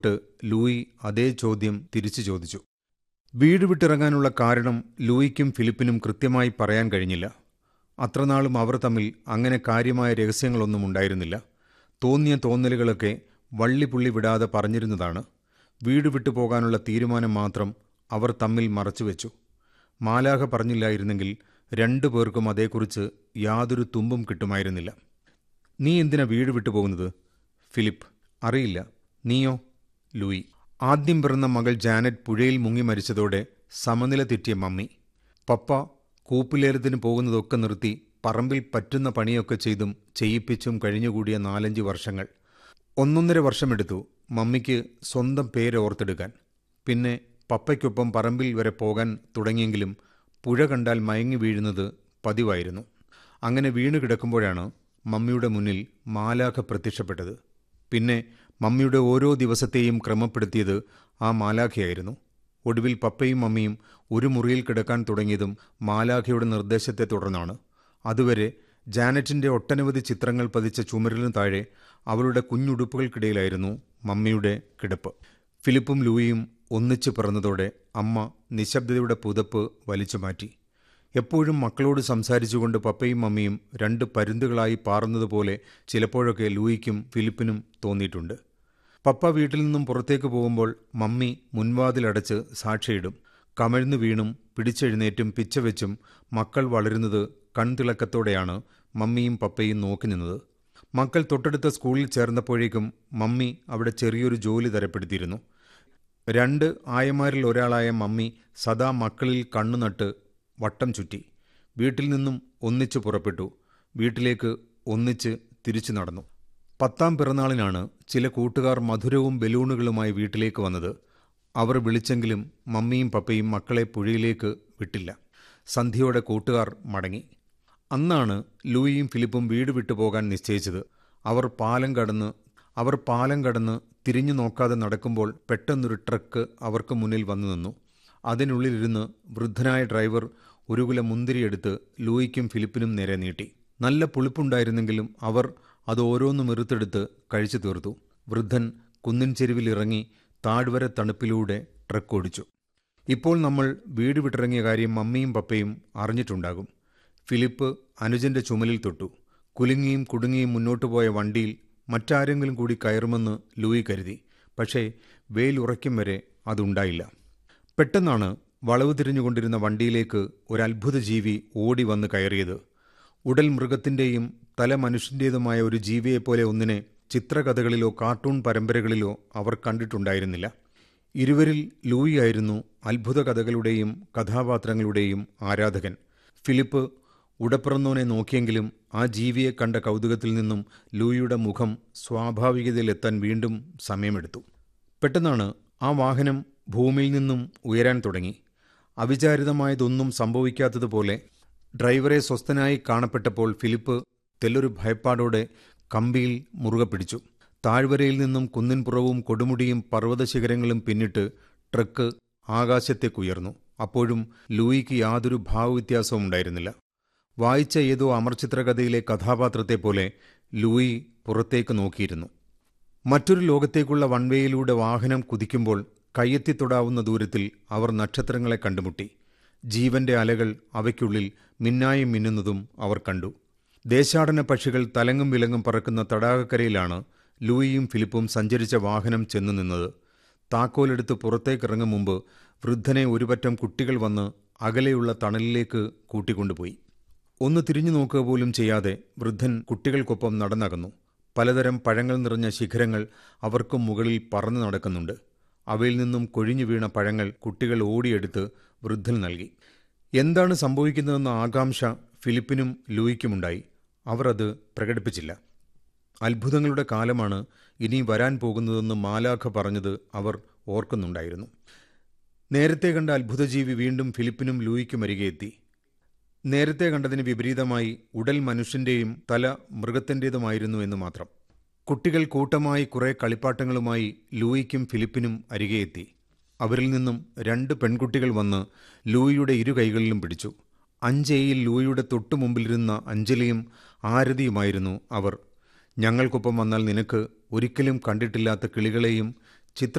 ട്ട് ലൂയി അതേ ചോദ്യം തിരിച്ചു ചോദിച്ചു വീട് വിട്ടിറങ്ങാനുള്ള കാരണം ലൂയിക്കും ഫിലിപ്പിനും കൃത്യമായി പറയാൻ കഴിഞ്ഞില്ല അത്രനാളും അവർ തമ്മിൽ അങ്ങനെ കാര്യമായ രഹസ്യങ്ങളൊന്നും ഉണ്ടായിരുന്നില്ല തോന്നിയ തോന്നലുകളൊക്കെ വള്ളിപുള്ളി വിടാതെ പറഞ്ഞിരുന്നതാണ് വീട് വിട്ടു പോകാനുള്ള തീരുമാനം മാത്രം അവർ തമ്മിൽ മറച്ചുവെച്ചു മാലാഹ പറഞ്ഞില്ലായിരുന്നെങ്കിൽ രണ്ടു പേർക്കും അതേക്കുറിച്ച് യാതൊരു തുമ്പും കിട്ടുമായിരുന്നില്ല നീ എന്തിനാ വീട് വിട്ടു പോകുന്നത് ഫിലിപ്പ് അറിയില്ല നീയോ ലൂയി ആദ്യം പിറന്ന മകൾ ജാനറ്റ് പുഴയിൽ മുങ്ങി മരിച്ചതോടെ സമനില തെറ്റിയ മമ്മി പപ്പ കൂപ്പിലേലത്തിന് പോകുന്നതൊക്കെ നിർത്തി പറമ്പിൽ പറ്റുന്ന പണിയൊക്കെ ചെയ്തും ചെയ്യിപ്പിച്ചും കഴിഞ്ഞുകൂടിയ നാലഞ്ച് വർഷങ്ങൾ ഒന്നൊന്നര വർഷമെടുത്തു മമ്മിക്ക് സ്വന്തം പേര് ഓർത്തെടുക്കാൻ പിന്നെ പപ്പയ്ക്കൊപ്പം പറമ്പിൽ വരെ പോകാൻ തുടങ്ങിയെങ്കിലും പുഴ കണ്ടാൽ മയങ്ങി വീഴുന്നത് പതിവായിരുന്നു അങ്ങനെ വീണു കിടക്കുമ്പോഴാണ് മമ്മിയുടെ മുന്നിൽ മാലാഖ പ്രത്യക്ഷപ്പെട്ടത് പിന്നെ മമ്മിയുടെ ഓരോ ദിവസത്തെയും ക്രമപ്പെടുത്തിയത് ആ മാലാഖയായിരുന്നു ഒടുവിൽ പപ്പയും മമ്മിയും ഒരു മുറിയിൽ കിടക്കാൻ തുടങ്ങിയതും മാലാഖയുടെ നിർദ്ദേശത്തെ തുടർന്നാണ് അതുവരെ ജാനറ്റിന്റെ ഒട്ടനവധി ചിത്രങ്ങൾ പതിച്ച ചുമരിലിന് താഴെ അവളുടെ കുഞ്ഞുടുപ്പുകൾക്കിടയിലായിരുന്നു മമ്മിയുടെ കിടപ്പ് ഫിലിപ്പും ലൂയിയും ഒന്നിച്ചു പിറന്നതോടെ അമ്മ നിശബ്ദതയുടെ പുതപ്പ് വലിച്ചു മാറ്റി എപ്പോഴും മക്കളോട് സംസാരിച്ചുകൊണ്ട് പപ്പയും മമ്മിയും രണ്ട് പരുന്തുകളായി പാറുന്നതുപോലെ ചിലപ്പോഴൊക്കെ ലൂയിക്കും ഫിലിപ്പിനും തോന്നിയിട്ടുണ്ട് പപ്പ വീട്ടിൽ നിന്നും പുറത്തേക്ക് പോകുമ്പോൾ മമ്മി മുൻവാതിലടച്ച് സാക്ഷിയിടും കമഴ്ന്നു വീണും പിടിച്ചെഴുന്നേറ്റും പിച്ചവെച്ചും മക്കൾ വളരുന്നത് കൺതിളക്കത്തോടെയാണ് മമ്മിയും പപ്പയും നോക്കി നിന്നത് മക്കൾ തൊട്ടടുത്ത സ്കൂളിൽ ചേർന്നപ്പോഴേക്കും മമ്മി അവിടെ ചെറിയൊരു ജോലി തരപ്പെടുത്തിയിരുന്നു രണ്ട് ആയമാരിൽ ഒരാളായ മമ്മി സദാ മക്കളിൽ കണ്ണുനട്ട് വട്ടം ചുറ്റി വീട്ടിൽ നിന്നും ഒന്നിച്ചു പുറപ്പെട്ടു വീട്ടിലേക്ക് ഒന്നിച്ച് തിരിച്ചു നടന്നു പത്താം പിറന്നാളിനാണ് ചില കൂട്ടുകാർ മധുരവും ബലൂണുകളുമായി വീട്ടിലേക്ക് വന്നത് അവർ വിളിച്ചെങ്കിലും മമ്മിയും പപ്പയും മക്കളെ പുഴയിലേക്ക് വിട്ടില്ല സന്ധ്യയോടെ കൂട്ടുകാർ മടങ്ങി അന്നാണ് ലൂയിയും ഫിലിപ്പും വീട് വിട്ടു പോകാൻ നിശ്ചയിച്ചത് അവർ പാലം കടന്ന് അവർ പാലം കടന്ന് തിരിഞ്ഞു നോക്കാതെ നടക്കുമ്പോൾ പെട്ടെന്നൊരു ട്രക്ക് അവർക്ക് മുന്നിൽ വന്നു നിന്നു അതിനുള്ളിലിരുന്ന് വൃദ്ധനായ ഡ്രൈവർ ഒരു കുല മുന്തിരിയെടുത്ത് ലൂയിക്കും ഫിലിപ്പിനും നേരെ നീട്ടി നല്ല പുളിപ്പുണ്ടായിരുന്നെങ്കിലും അവർ അത് ഓരോന്നും എറുത്തെടുത്ത് കഴിച്ചു തീർത്തു വൃദ്ധൻ കുന്നിൻ ചെരുവിൽ ഇറങ്ങി താഴ്വര തണുപ്പിലൂടെ ട്രക്ക് ഓടിച്ചു ഇപ്പോൾ നമ്മൾ വീട് വിട്ടിറങ്ങിയ കാര്യം മമ്മിയും പപ്പയും അറിഞ്ഞിട്ടുണ്ടാകും ഫിലിപ്പ് അനുജന്റെ ചുമലിൽ തൊട്ടു കുലുങ്ങിയും കുടുങ്ങിയും മുന്നോട്ടു പോയ വണ്ടിയിൽ മറ്റാരെങ്കിലും കൂടി കയറുമെന്ന് ലൂയി കരുതി പക്ഷേ വെയിൽ ഉറയ്ക്കും വരെ അതുണ്ടായില്ല പെട്ടെന്നാണ് വളവ് തിരിഞ്ഞുകൊണ്ടിരുന്ന വണ്ടിയിലേക്ക് ഒരു അത്ഭുത ജീവി ഓടി വന്ന് കയറിയത് ഉടൽ മൃഗത്തിൻ്റെയും തല മനുഷ്യൻ്റേതുമായ ഒരു ജീവിയെപ്പോലെ ഒന്നിനെ ചിത്രകഥകളിലോ കാർട്ടൂൺ പരമ്പരകളിലോ അവർ കണ്ടിട്ടുണ്ടായിരുന്നില്ല ഇരുവരിൽ ലൂയി ആയിരുന്നു അത്ഭുത കഥകളുടെയും കഥാപാത്രങ്ങളുടെയും ആരാധകൻ ഫിലിപ്പ് ഉടപ്പിറന്നോനെ നോക്കിയെങ്കിലും ആ ജീവിയെ കണ്ട കൗതുകത്തിൽ നിന്നും ലൂയിയുടെ മുഖം സ്വാഭാവികതയിലെത്താൻ വീണ്ടും സമയമെടുത്തു പെട്ടെന്നാണ് ആ വാഹനം ഭൂമിയിൽ നിന്നും ഉയരാൻ തുടങ്ങി അവിചാരിതമായതൊന്നും സംഭവിക്കാത്തതുപോലെ ഡ്രൈവറെ സ്വസ്ഥനായി കാണപ്പെട്ടപ്പോൾ ഫിലിപ്പ് തെല്ലൊരു ഭയപ്പാടോടെ കമ്പിയിൽ മുറുകെ പിടിച്ചു താഴ്വരയിൽ നിന്നും കുന്നിൻപുറവും കൊടുമുടിയും പർവ്വതശിഖരങ്ങളും പിന്നിട്ട് ട്രക്ക് ആകാശത്തേക്കുയർന്നു അപ്പോഴും ലൂയിക്ക് യാതൊരു ഭാവവ്യത്യാസവും ഉണ്ടായിരുന്നില്ല വായിച്ച ഏതോ അമർചിത്രകഥയിലെ കഥാപാത്രത്തെ പോലെ ലൂയി പുറത്തേക്ക് നോക്കിയിരുന്നു മറ്റൊരു ലോകത്തേക്കുള്ള വൺവേയിലൂടെ വാഹനം കുതിക്കുമ്പോൾ കയ്യെത്തിത്തൊടാവുന്ന ദൂരത്തിൽ അവർ നക്ഷത്രങ്ങളെ കണ്ടുമുട്ടി ജീവന്റെ അലകൾ അവയ്ക്കുള്ളിൽ മിന്നായും മിന്നുന്നതും അവർ കണ്ടു ദേശാടന പക്ഷികൾ തലങ്ങും വിലങ്ങും പറക്കുന്ന തടാകക്കരയിലാണ് ലൂയിയും ഫിലിപ്പും സഞ്ചരിച്ച വാഹനം ചെന്നു നിന്നത് താക്കോലെടുത്ത് പുറത്തേക്കിറങ്ങും മുമ്പ് വൃദ്ധനെ ഒരുപറ്റം കുട്ടികൾ വന്ന് അകലെയുള്ള തണലിലേക്ക് കൂട്ടിക്കൊണ്ടുപോയി ഒന്ന് തിരിഞ്ഞു നോക്കുക പോലും ചെയ്യാതെ വൃദ്ധൻ കുട്ടികൾക്കൊപ്പം നടന്നകന്നു പലതരം പഴങ്ങൾ നിറഞ്ഞ ശിഖരങ്ങൾ അവർക്കും മുകളിൽ പറന്നു നടക്കുന്നുണ്ട് അവയിൽ നിന്നും കൊഴിഞ്ഞു വീണ പഴങ്ങൾ കുട്ടികൾ ഓടിയെടുത്ത് വൃദ്ധൻ നൽകി എന്താണ് സംഭവിക്കുന്നതെന്ന ആകാംക്ഷ ഫിലിപ്പിനും ലൂയിക്കുമുണ്ടായി അവർ അത് പ്രകടിപ്പിച്ചില്ല അത്ഭുതങ്ങളുടെ കാലമാണ് ഇനി വരാൻ പോകുന്നതെന്ന് മാലാഖ പറഞ്ഞത് അവർ ഓർക്കുന്നുണ്ടായിരുന്നു നേരത്തെ കണ്ട അത്ഭുതജീവി വീണ്ടും ഫിലിപ്പിനും ലൂയിക്കും അരികെ എത്തി നേരത്തെ കണ്ടതിന് വിപരീതമായി ഉടൽ മനുഷ്യന്റെയും തല മൃഗത്തിൻ്റെതുമായിരുന്നു എന്ന് മാത്രം കുട്ടികൾ കൂട്ടമായി കുറെ കളിപ്പാട്ടങ്ങളുമായി ലൂയിക്കും ഫിലിപ്പിനും അരികെ എത്തി അവരിൽ നിന്നും രണ്ട് പെൺകുട്ടികൾ വന്ന് ലൂയിയുടെ ഇരു കൈകളിലും പിടിച്ചു അഞ്ചേയിൽ ലൂയിയുടെ തൊട്ടു മുമ്പിലിരുന്ന അഞ്ജലിയും ആരതിയുമായിരുന്നു അവർ ഞങ്ങൾക്കൊപ്പം വന്നാൽ നിനക്ക് ഒരിക്കലും കണ്ടിട്ടില്ലാത്ത കിളികളെയും